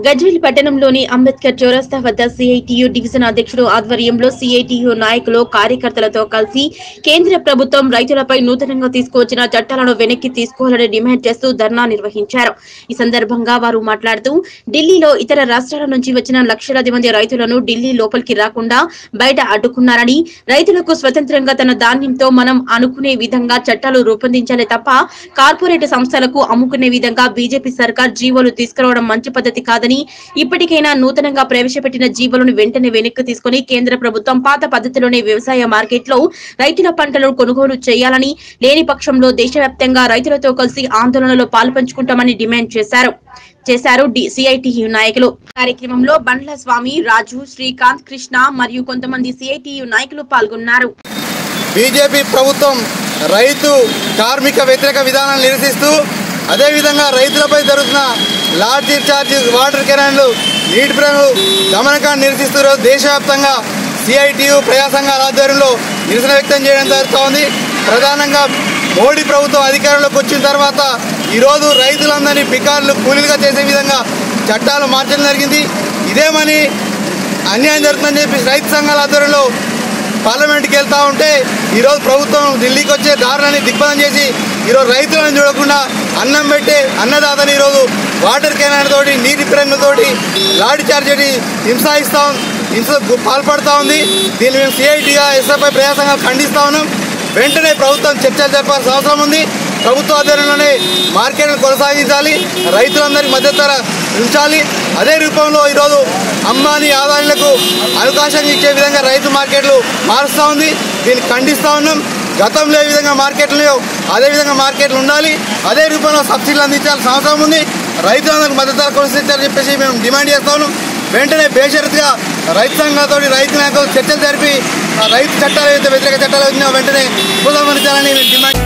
గజ్వేల్ పట్టణంలోని అంబేద్కర్ చౌరస్తా వద్ద సిఐటియు డివిజన్ అధ్యక్షుడు ఆధ్వర్యంలో సిఐటియు నాయకులు కార్యకర్తలతో కలిసి కేంద్ర ప్రభుత్వం రైతులపై నూతనంగా తీసుకువచ్చిన చట్టాలను వెనక్కి తీసుకోవాలని డిమాండ్ చేస్తూ ధర్నా నిర్వహించారు ఈ సందర్భంగా వారు మాట్లాడుతూ ఢిల్లీలో ఇతర రాష్ట్రాల నుంచి వచ్చిన లక్షలాది మంది రైతులను ఢిల్లీ లోపలికి రాకుండా బయట అడ్డుకున్నారని రైతులకు స్వతంత్రంగా తన ధాన్యంతో మనం అనుకునే విధంగా చట్టాలు రూపొందించాలి తప్ప కార్పొరేట్ సంస్థలకు అమ్ముకునే విధంగా బీజేపీ సర్కార్ జీవోలు తీసుకురావడం మంచి పద్ధతి కాదని ఇప్పటికైనా నూతనంగా ప్రవేశపెట్టిన జీవోలను వెంటనే వెనక్కి తీసుకుని కేంద్ర ప్రభుత్వం పాత పద్ధతిలోనే వ్యవసాయ మార్కెట్లో రైతుల పంటలను కొనుగోలు చేయాలని లేని పక్షంలో దేశవ్యాప్తంగా రైతులతో కలిసి ఆందోళనలో పాల్పంచుకుంటామని డిమాండ్ చేశారు చేశారు సిఐటియు నాయకులు కార్యక్రమంలో బండ్ల స్వామి రాజు శ్రీకాంత్ కృష్ణ మరియు కొంతమంది సిఐటియు నాయకులు పాల్గొన్నారు బీజేపీ ప్రభుత్వం రైతు కార్మిక వ్యతిరేక విధానాన్ని నిరసిస్తూ అదేవిధంగా రైతులపై జరుగుతున్న లాడ్జీ ఛార్జ్ వాటర్ కెనాన్లు నీటి ప్రేమలు గమనకాన్ని నిరసిస్తూ ఈరోజు దేశవ్యాప్తంగా సిఐటియు ప్రజా సంఘాల ఆధ్వర్యంలో నిరసన వ్యక్తం చేయడం జరుగుతోంది ప్రధానంగా మోడీ ప్రభుత్వం అధికారంలోకి వచ్చిన తర్వాత ఈరోజు రైతులందరినీ బికార్లు కూలీలుగా చేసే విధంగా చట్టాలు మార్చడం జరిగింది ఇదేమని అన్యాయం జరుగుతుందని చెప్పి రైతు సంఘాల ఆధ్వర్యంలో పార్లమెంట్కి వెళ్తా ఉంటే ఈరోజు ప్రభుత్వం ఢిల్లీకి వచ్చే దారులని దిగ్బంధం చేసి ఈరోజు రైతులను చూడకుండా అన్నం పెట్టే అన్నదాతని ఈరోజు వాటర్ కెనాన్ తోటి నీటి పిరంగులతోటి లాడి చార్జ్ చేసి హింసాయిస్తా హింసకు పాల్పడుతూ ఉంది దీన్ని మేము సిఐటిగా ఎస్ఎఫ్ఐ ప్రయాసంగా ఖండిస్తా ఉన్నాం వెంటనే ప్రభుత్వం చర్చలు జరపాల్సిన అవసరం ఉంది ప్రభుత్వ ఆధ్వర్యంలోనే మార్కెట్ను కొనసాగించాలి రైతులందరికీ మద్దతు ధర ఉంచాలి అదే రూపంలో ఈరోజు అంబానీ ఆదాయాలకు అవకాశం ఇచ్చే విధంగా రైతు మార్కెట్లు మారుస్తూ ఉంది దీన్ని ఖండిస్తూ ఉన్నాం గతంలో ఏ విధంగా మార్కెట్లు లేవు అదే విధంగా మార్కెట్లు ఉండాలి అదే రూపంలో సబ్సిడీలు అందించాల్సిన అవసరం ఉంది రైతులందరికీ మద్దతు ధర కొనసాగించాలని చెప్పేసి మేము డిమాండ్ చేస్తా ఉన్నాం వెంటనే బేషరతుగా రైతు సంఘాలతో రైతు నాయకులు చర్చలు జరిపి ఆ రైతు చట్టాలు ఏదైతే వ్యతిరేక చట్టాలు వచ్చినా వెంటనే ఉపసంహరించాలని మేము డిమాండ్